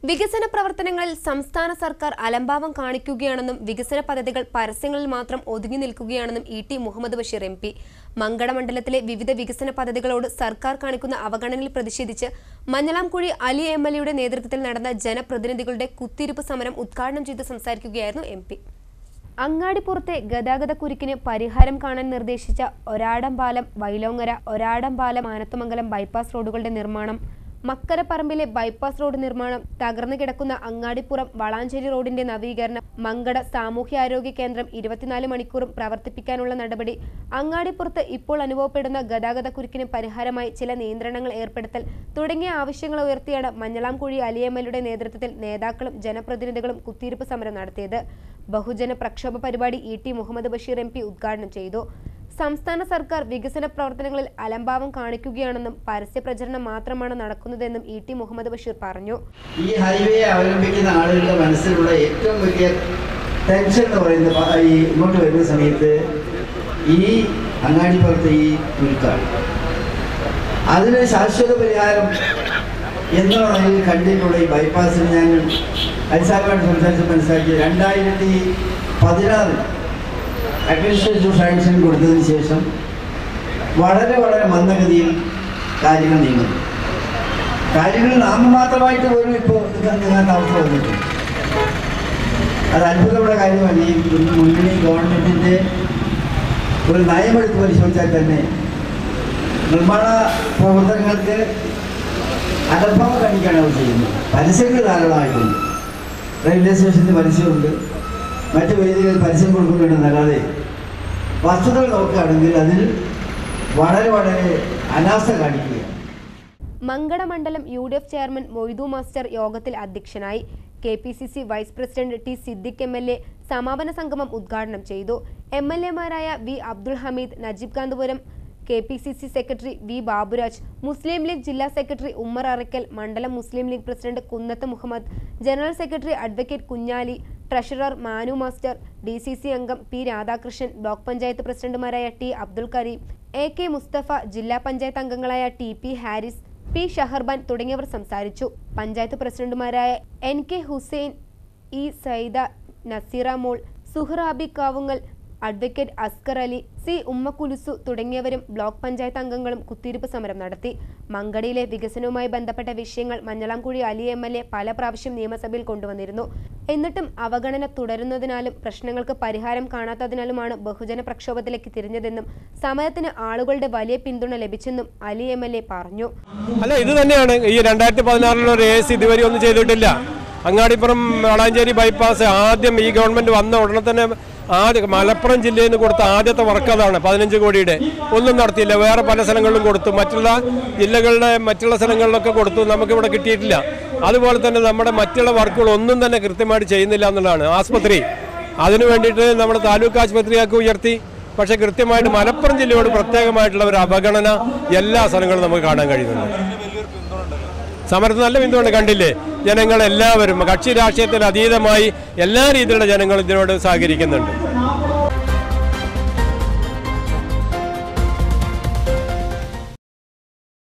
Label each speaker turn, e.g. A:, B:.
A: വികസന പ്രവർത്തനങ്ങളിൽ സംസ്ഥാന സർക്കാർ അലംഭാവം കാണിക്കുകയാണെന്നും വികസന പദ്ധതികൾ പരസ്യങ്ങളിൽ മാത്രം ഒതുങ്ങി നിൽക്കുകയാണെന്നും E T Muhammad Basheer M P Mankada മണ്ഡലത്തിലെ വിവിധ വികസന പദ്ധതികളോട് സർക്കാർ കാണിക്കുന്ന അവഗണനയിൽ പ്രതിഷേധിച്ച് മഞ്ഞളാംകുഴി അലി എം എൽ എയുടെ നേതൃത്വത്തിൽ നടന്ന ജനപ്രതിനിധികളുടെ കുത്തിയിരിപ്പ് സമരം ഉദ്ഘാടനം ചെയ്ത് സംസാരിക്കുകയായിരുന്നു എം പി അങ്ങാടിപ്പുറത്തെ ഗതാഗത കുരുക്കിന് പരിഹാരം കാണാൻ നിർദ്ദേശിച്ച ഒരാടം പാലം വൈലോങ്ങര ഒരാടം പാലം ആനത്തുമംഗലം ബൈപ്പാസ് റോഡുകളുടെ നിർമ്മാണം മക്കരപ്പറമ്പിലെ ബൈപ്പാസ് റോഡ് നിർമ്മാണം തകർന്നു കിടക്കുന്ന അങ്ങാടിപ്പുറം വളാഞ്ചേരി റോഡിന്റെ നവീകരണം മങ്കട സാമൂഹ്യാരോഗ്യ കേന്ദ്രം ഇരുപത്തിനാല് മണിക്കൂറും പ്രവർത്തിപ്പിക്കാനുള്ള നടപടി അങ്ങാടിപ്പുറത്ത് ഇപ്പോൾ അനുഭവപ്പെടുന്ന ഗതാഗത കുരുക്കിന് പരിഹാരമായി ചില നിയന്ത്രണങ്ങൾ ഏർപ്പെടുത്തൽ തുടങ്ങിയ ആവശ്യങ്ങൾ ഉയർത്തിയാണ് മഞ്ഞളാംകുഴി അലിയമ്മയുടെ നേതൃത്വത്തിൽ നേതാക്കളും ജനപ്രതിനിധികളും കുത്തിയിരിപ്പ് സമരം നടത്തിയത് ബഹുജന പ്രക്ഷോഭ പരിപാടി E T Muhammad Basheer M P ഉദ്ഘാടനം ചെയ്തു സംസ്ഥാന സർക്കാർ വികസന പ്രവർത്തനങ്ങളിൽ അലംഭാവം കാണിക്കുകയാണെന്നും പരസ്യ പ്രചരണം മാത്രമാണ് നടക്കുന്നതെന്നും ഇ ടി മുഹമ്മദ് ബഷീർ പറഞ്ഞു
B: ഈ ഹൈവേ അവലംബിക്കുന്ന ആളുകളുടെ മനസ്സിലുള്ള ഏറ്റവും വലിയ ടെൻഷൻ എന്ന് പറയുന്നത് പ- ഈ ഇങ്ങോട്ട് വരുന്ന സമയത്ത് ഈ അങ്ങാടിപ്പുറത്തെ ഈ കുരുക്കാണ് അതിന് ശാശ്വത പരിഹാരം എന്നുള്ള നിലയിൽ കണ്ടിട്ടുള്ള ഈ ബൈപ്പാസിന് ഞാൻ അടിസ്ഥാനമായിട്ട് സംസാരിച്ച് മനസ്സിലാക്കി രണ്ടായിരത്തി പതിനാറിൽ അഡ്മിനിസ്ട്രേറ്റീവ് സാങ്ഷൻ കൊടുത്തതിന് ശേഷം വളരെ വളരെ മന്ദഗതിയിൽ കാര്യങ്ങൾ നീങ്ങുന്നു കാര്യങ്ങൾ നാമമാത്രമായിട്ട് പോലും ഇപ്പോൾ നീങ്ങാത്ത അവസ്ഥ വന്നിട്ടുണ്ട് അത് അത്ഭുതമുള്ള കാര്യമല്ല ഈ മുന്നണി ഗവൺമെൻറ്റിൻ്റെ ഒരു നയമെടുത്ത് പരിശോധിച്ചാൽ തന്നെ നിർമ്മാണ പ്രവർത്തനങ്ങൾക്ക് അലംഭാവം കാണിക്കുകയാണ് അവർ ചെയ്യുന്നത് പരസ്യങ്ങൾ ധാരാളമായിട്ടുണ്ട് റെയിൽവേ സ്റ്റേഷനിൽ പരസ്യമുണ്ട് മറ്റു വേദികളിൽ പരസ്യം കൊടുക്കുന്നുണ്ടെന്നല്ലാതെ വസ്തുതകൾ നോക്കുകയാണെങ്കിൽ അതിൽ വളരെ വളരെ അനാസ്ഥ കാണിക്കുകയാണ്
A: മങ്കട മണ്ഡലം U D F chairman Moidu master യോഗത്തിൽ അധ്യക്ഷനായി K P C C vice president T Siddique M L A സമാപന സംഗമം ഉദ്ഘാടനം ചെയ്തു എം എൽ എമാരായ V Abdul Hameed Najeeb Kanthapuram K P C C secretary V Baburaj Muslim league ജില്ലാ സെക്രട്ടറി ഉമ്മർ അറക്കൽ മണ്ഡലം Muslim league president Kunnath Muhammad general secretary advocate Kunhali treasurer Manu master D C C അംഗം P Radhakrishnan block panchayat പ്രസിഡന്റുമാരായ T Abdul Kareem A K Musthafa ജില്ലാ പഞ്ചായത്ത് അംഗങ്ങളായ T P Haris P Shaharban തുടങ്ങിയവർ സംസാരിച്ചു പഞ്ചായത്ത് പ്രസിഡന്റുമാരായ N K Hussain E Saida Nazeera Mol Suhrabi Kavungal advocate Askar Ali C Ummakkulusu തുടങ്ങിയവരും ബ്ലോക്ക് പഞ്ചായത്ത് അംഗങ്ങളും കുത്തിയിരിപ്പ് സമരം നടത്തി മങ്കടിയിലെ വികസനവുമായി ബന്ധപ്പെട്ട വിഷയങ്ങൾ Manjalamkuzhi Ali M L A പല പ്രാവശ്യം നിയമസഭയിൽ കൊണ്ടുവന്നിരുന്നു എന്നിട്ടും അവഗണന തുടരുന്നതിനാലും പ്രശ്നങ്ങൾക്ക് പരിഹാരം കാണാത്തതിനാലുമാണ് ബഹുജന പ്രക്ഷോഭത്തിലേക്ക് തിരിഞ്ഞതെന്നും സമരത്തിന് ആളുകളുടെ വലിയ പിന്തുണ ലഭിച്ചെന്നും അലി എം എൽ എ പറഞ്ഞു
C: അല്ല ഇത് തന്നെയാണ് ഈ രണ്ടായിരത്തി പതിനാറിലുള്ള ഒരു എ സി ഇതുവരെ ഒന്നും ചെയ്തിട്ടില്ല അങ്ങാടിപ്പുറം വളാഞ്ചേരി ബൈപ്പാസ് ആദ്യം ഈ ഗവൺമെന്റ് വന്ന ഉടനെ തന്നെ ആദ്യ മലപ്പുറം ജില്ലയിൽ നിന്ന് കൊടുത്ത ആദ്യത്തെ വർക്ക് അതാണ് പതിനഞ്ച് കോടിയുടെ ഒന്നും നടത്തിയില്ല വേറെ പല സ്ഥലങ്ങളിലും കൊടുത്തു മറ്റുള്ള ജില്ലകളുടെ മറ്റുള്ള സ്ഥലങ്ങളിലൊക്കെ കൊടുത്തു നമുക്കിവിടെ കിട്ടിയിട്ടില്ല അതുപോലെ തന്നെ നമ്മുടെ മറ്റുള്ള വർക്കുകൾ ഒന്നും തന്നെ കൃത്യമായിട്ട് ചെയ്യുന്നില്ല എന്നുള്ളതാണ് ആസ്പത്രി അതിനു വേണ്ടിയിട്ട് നമ്മുടെ താലൂക്ക് ആശുപത്രിയൊക്കെ ഉയർത്തി പക്ഷേ കൃത്യമായിട്ട് മലപ്പുറം ജില്ലയോട് പ്രത്യേകമായിട്ടുള്ള ഒരു അവഗണന എല്ലാ സ്ഥലങ്ങളും നമുക്ക് കാണാൻ കഴിയുന്നുണ്ട് സമരത്തിന് നല്ല പിന്തുണ കണ്ടില്ലേ ജനങ്ങൾ എല്ലാവരും കക്ഷി രാഷ്ട്രീയത്തിന് അതീതമായി എല്ലാ രീതിയിലുള്ള ജനങ്ങൾ ഇതിനോട് സഹകരിക്കുന്നുണ്ട്